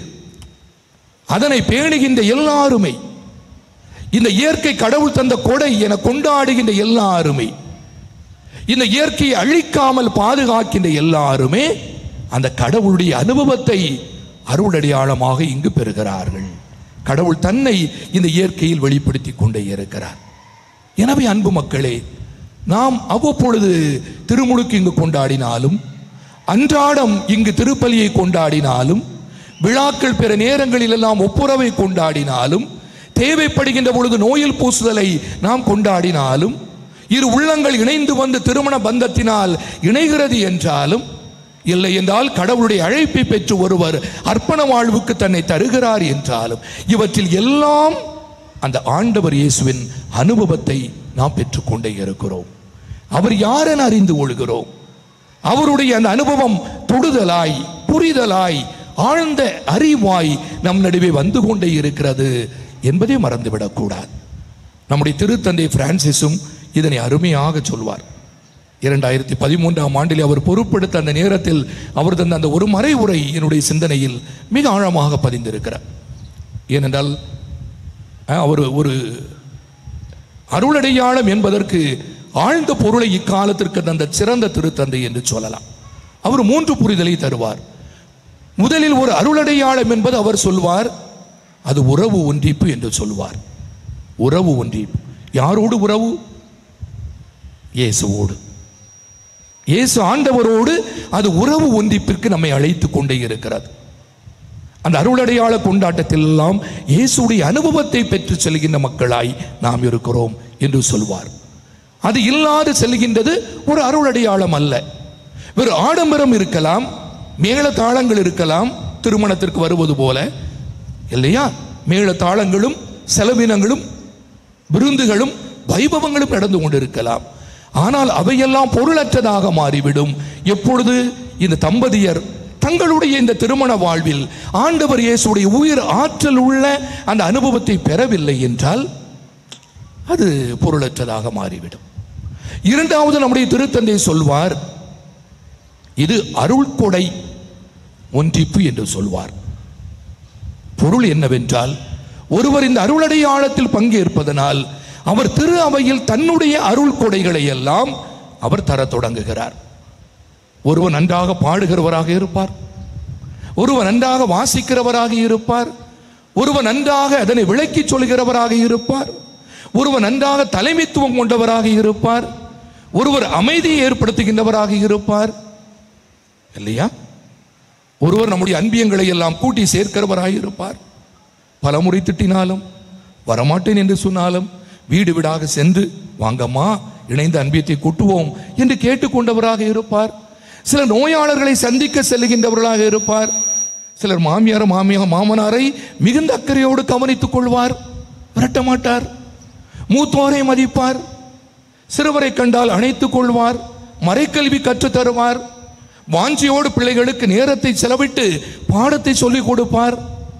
அதனை பேணுகின்ற எல்லாருமே இந்த இயற்கை கடவுள் தந்த கொடை என கொண்டாடுகின்ற எல்லாருமே இந்த இயற்கையை அழிக்காமல் பாதுகாக்கின்ற எல்லாருமே அந்த கடவுளுடைய அனுபவத்தை அருளடையாளமாக இங்கு பெறுகிறார்கள் கடவுள் தன்னை இந்த இயற்கையில் வெளிப்படுத்தி கொண்டே இருக்கிறார் எனவே அன்பு மக்களே நாம் அவ்வப்பொழுது திருமுழுக்கு இங்கு கொண்டாடினாலும் அன்றாடம் இங்கு திருப்பலியை கொண்டாடினாலும் விழாக்கள் பிற நேரங்களிலெல்லாம் ஒப்புரவை கொண்டாடினாலும் தேவைப்படுகின்ற பொழுது நோயில் பூசுதலை நாம் கொண்டாடினாலும் இரு உள்ளங்கள் இணைந்து வந்து திருமண பந்தத்தினால் இணைகிறது என்றாலும் இல்லை என்றால் கடவுளுடைய அழைப்பை பெற்று ஒருவர் அர்ப்பண வாழ்வுக்கு தன்னை தருகிறார் என்றாலும் இவற்றில் எல்லாம் அந்த ஆண்டவர் இயேசுவின் அனுபவத்தை நாம் பெற்றுக்கொண்டே இருக்கிறோம் அவர் யாரென அறிந்து கொள்கிறோம் அவருடைய அந்த அனுபவம் தொடுதலாய் புரிதலாய் ஆழ்ந்த அறிவாய் நம் நடுவே வந்து கொண்டே இருக்கிறது என்பதை மறந்துவிடக்கூடாது நம்முடைய திருத்தந்தை பிரான்சிஸும் இதனை அருமையாக சொல்வார் இரண்டாயிரத்தி பதிமூன்றாம் ஆண்டில் அவர் பொறுப்பெடுத்த அந்த நேரத்தில் அவர் தந்த அந்த ஒரு மறை உரை என்னுடைய சிந்தனையில் மிக ஆழமாக பதிந்திருக்கிறார் ஏனென்றால் அஹ், அவர் ஒரு அருளடையாளம் என்பதற்கு ஆழ்ந்த பொருளை இக்காலத்திற்கு தந்த சிறந்த திருத்தந்தை என்று சொல்லலாம் அவர் மூன்று புரிதலை தருவார் முதலில் ஒரு அருளடையாளம் என்பது அவர் சொல்வார் அது உறவு ஒன்றிப்பு என்று சொல்வார் உறவு ஒன்றிப்பு யாரோடு உறவு இயேசுவோடு இயேசு ஆண்டவரோடு அது உறவு ஒன்றிப்பிற்கு நம்மை அழைத்து கொண்டே இருக்கிறது அந்த அருளடையாள கொண்டாட்டத்தில் எல்லாம் இயேசுடைய அனுபவத்தை பெற்று செல்கின்ற மக்களாய் நாம் இருக்கிறோம் என்று சொல்வார் அது இல்லாது செல்கின்றது ஒரு அருளடையாளம் அல்ல ஒரு ஆடம்பரம் இருக்கலாம் மேள தாளங்கள் இருக்கலாம் திருமணத்திற்கு வருவது போல இல்லையா மேள தாளங்களும் செலவினங்களும் விருந்துகளும் வைபவங்களும் நடந்து கொண்டிருக்கலாம் ஆனால் அவையெல்லாம் பொருளற்றதாக மாறிவிடும் எப்பொழுது இந்த தம்பதியர் தங்களுடைய இந்த திருமண வாழ்வில் ஆண்டவர் இயேசுடைய உயிர் ஆற்றல் உள்ள அந்த அனுபவத்தை பெறவில்லை என்றால் அது பொருளற்றதாக மாறிவிடும் இரண்டாவது நம்முடைய திருத்தந்தை சொல்வார் இது அருள் கொடை ஒன்றிப்பு என்று சொல்வார் பொருள் என்னவென்றால் ஒருவர் இந்த அருளடையாளத்தில் பங்கேற்பதனால் அவர் திரு அவையில் தன்னுடைய அருள் கொடைகளை எல்லாம் அவர் தரத் தொடங்குகிறார் ஒருவர் நன்றாக பாடுகிறவராக இருப்பார் ஒருவர் நன்றாக வாசிக்கிறவராக இருப்பார் ஒருவர் நன்றாக அதனை விளக்கி சொல்கிறவராக இருப்பார் ஒருவர் நன்றாக தலைமைத்துவம் கொண்டவராக இருப்பார் ஒருவர் அமைதியை ஏற்படுத்துகின்றவராக இருப்பார் இல்லையா ஒருவர் நம்முடைய அன்பியங்களை எல்லாம் கூட்டி சேர்க்கிறவராக இருப்பார் பலமுறை திட்டினாலும் வரமாட்டேன் என்று சொன்னாலும் வீடு வீடாக சென்று வாங்கம்மா இணைந்த அன்பியத்தை கூட்டுவோம் என்று கேட்டுக்கொண்டவராக இருப்பார் சில நோயாளர்களை சந்திக்க செல்லுகின்றவர்களாக இருப்பார் சிலர் மாமியார் மாமியார் மாமனாரை மிகுந்த அக்கறையோடு கவனித்துக் கொள்வார் விரட்ட மாட்டார் மூத்தோரை மதிப்பார் சிறுவரை கண்டால் அணைத்துக் கொள்வார் மறைக்கல்வி கற்றுத் தருவார் வாஞ்சியோடு பிள்ளைகளுக்கு நேரத்தை செலவிட்டு பாடத்தை சொல்லிக் கொடுப்பார்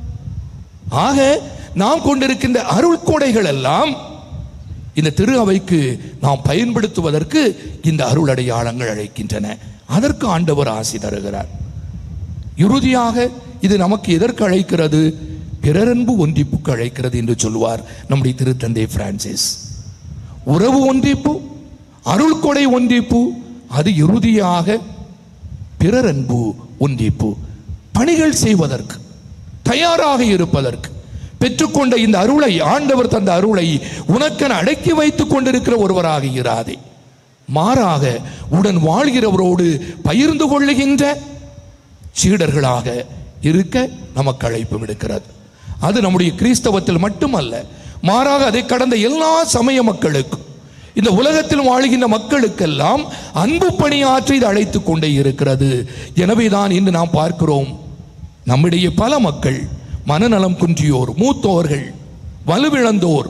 ஆக நாம் கொண்டிருக்கின்ற அருள் கொடைகள் எல்லாம் இந்த திரு அவைக்கு நாம் பயன்படுத்துவதற்கு இந்த அருள் அடையாளங்கள் அழைக்கின்றன அதற்கு ஆண்டவர் ஆசி தருகிறார் இறுதியாக இது நமக்கு எதற்கு அழைக்கிறது பிறரன்பு ஒன்றிப்புக்கு அழைக்கிறது என்று சொல்வார் நம்முடைய திருத்தந்தை பிரான்சிஸ் உறவு ஒன்றிப்பு அருள் கொடை ஒன்றிப்பு அது இறுதியாக பிறரன்பு ஒன்றிப்பு பணிகள் செய்வதற்கு தயாராக இருப்பதற்கு பெற்றுக்கொண்ட இந்த அருளை ஆண்டவர் தந்த அருளை உனக்கென அடக்கி வைத்துக் கொண்டிருக்கிற ஒருவராக இராதே மாறாக உடன் வாழ்கிறவரோடு பகிர்ந்து கொள்ளுகின்ற சீடர்களாக இருக்க நமக்கு அழைப்பு விடுக்கிறது அது நம்முடைய கிறிஸ்தவத்தில் மட்டுமல்ல மாறாக அதை கடந்த எல்லா சமய மக்களுக்கும் இந்த உலகத்தில் வாழ்கின்ற மக்களுக்கெல்லாம் அன்பு பணியாற்றி இது அழைத்துக் கொண்டே இருக்கிறது எனவேதான் இன்று நாம் பார்க்கிறோம் நம்மிடையே பல மக்கள் மனநலம் குன்றியோர் மூத்தோர்கள் வலுவிழந்தோர்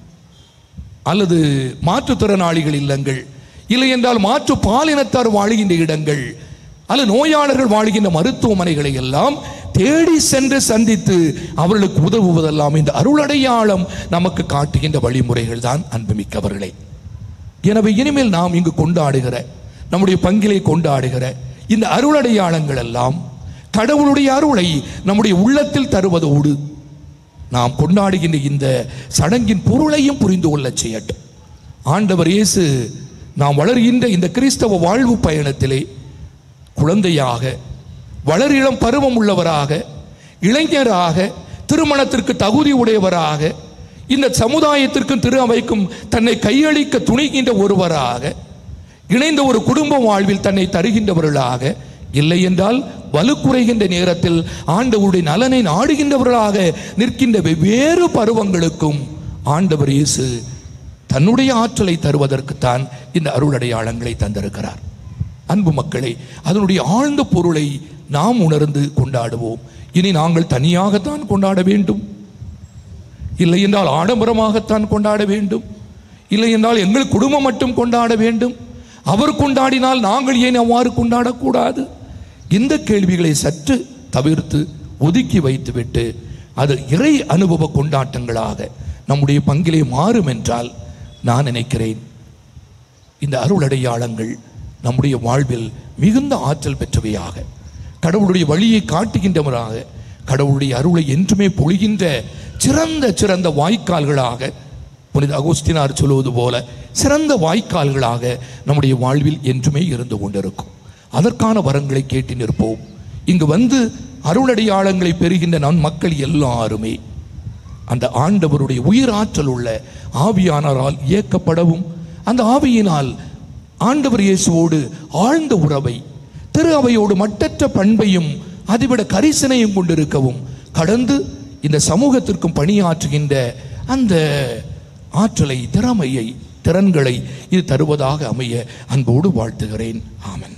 அல்லது மாற்றுத்திறனாளிகள் இல்லங்கள் இல்லை என்றால் மாற்று பாலினத்தார் வாழுகின்ற இடங்கள் அல்ல நோயாளர்கள் வாழ்கின்ற மருத்துவமனைகளை எல்லாம் தேடி சென்று சந்தித்து அவர்களுக்கு உதவுவதெல்லாம் இந்த அருளடையாளம் நமக்கு காட்டுகின்ற வழிமுறைகள் தான் அன்புமிக்கவர்களே எனவே இனிமேல் நாம் இங்கு கொண்டாடுகிற நம்முடைய பங்கிலே கொண்டாடுகிற இந்த அருளடையாளங்கள் எல்லாம் கடவுளுடைய அருளை நம்முடைய உள்ளத்தில் தருவதோடு நாம் கொண்டாடுகின்ற இந்த சடங்கின் பொருளையும் புரிந்து கொள்ளச் செய்யட்டும் ஆண்டவர் இயேசு நாம் வளர்கின்ற இந்த கிறிஸ்தவ வாழ்வு பயணத்திலே குழந்தையாக வளர் இளம் பருவம் உள்ளவராக இளைஞராக திருமணத்திற்கு தகுதி உடையவராக இந்த சமுதாயத்திற்கும் திரு அவைக்கும் தன்னை கையளிக்க துணிகின்ற ஒருவராக இணைந்த ஒரு குடும்ப வாழ்வில் தன்னை தருகின்றவர்களாக இல்லை என்றால் வலுக்குறைகின்ற நேரத்தில் ஆண்டவருடைய நலனை நாடுகின்றவர்களாக நிற்கின்ற வெவ்வேறு பருவங்களுக்கும் ஆண்டவர் இயேசு தன்னுடைய ஆற்றலை தருவதற்குத்தான் இந்த அருளடையாளங்களை தந்திருக்கிறார் அன்பு மக்களே அதனுடைய ஆழ்ந்த பொருளை நாம் உணர்ந்து கொண்டாடுவோம் இனி நாங்கள் தனியாகத்தான் கொண்டாட வேண்டும் இல்லை என்றால் ஆடம்பரமாகத்தான் கொண்டாட வேண்டும் இல்லை என்றால் எங்கள் குடும்பம் மட்டும் கொண்டாட வேண்டும் அவர் கொண்டாடினால் நாங்கள் ஏன் அவ்வாறு கொண்டாடக்கூடாது இந்த கேள்விகளை சற்று தவிர்த்து ஒதுக்கி வைத்துவிட்டு அது இறை அனுபவ கொண்டாட்டங்களாக நம்முடைய பங்கிலே மாறும் என்றால் நான் நினைக்கிறேன் இந்த அருளடையாளங்கள் நம்முடைய வாழ்வில் மிகுந்த ஆற்றல் பெற்றவையாக கடவுளுடைய வழியை காட்டுகின்றவராக கடவுளுடைய அருளை என்றுமே பொழிகின்ற சிறந்த சிறந்த வாய்க்கால்களாக புனித அகோஸ்தினார் சொல்லுவது போல சிறந்த வாய்க்கால்களாக நம்முடைய வாழ்வில் என்றுமே இருந்து கொண்டிருக்கும் அதற்கான வரங்களை கேட்டு நிற்போம் இங்கு வந்து அருளடையாளங்களை பெறுகின்ற நம் மக்கள் எல்லாருமே அந்த ஆண்டவருடைய உயிர் ஆற்றல் உள்ள ஆவியானரால் இயக்கப்படவும் அந்த ஆவியினால் ஆண்டவர் இயேசுவோடு ஆழ்ந்த உறவை திரு அவையோடு மட்டற்ற பண்பையும் அதைவிட கரிசனையும் கொண்டிருக்கவும் கடந்து இந்த சமூகத்திற்கும் பணியாற்றுகின்ற அந்த ஆற்றலை திறமையை திறன்களை இது தருவதாக அமைய அன்போடு வாழ்த்துகிறேன் ஆமென்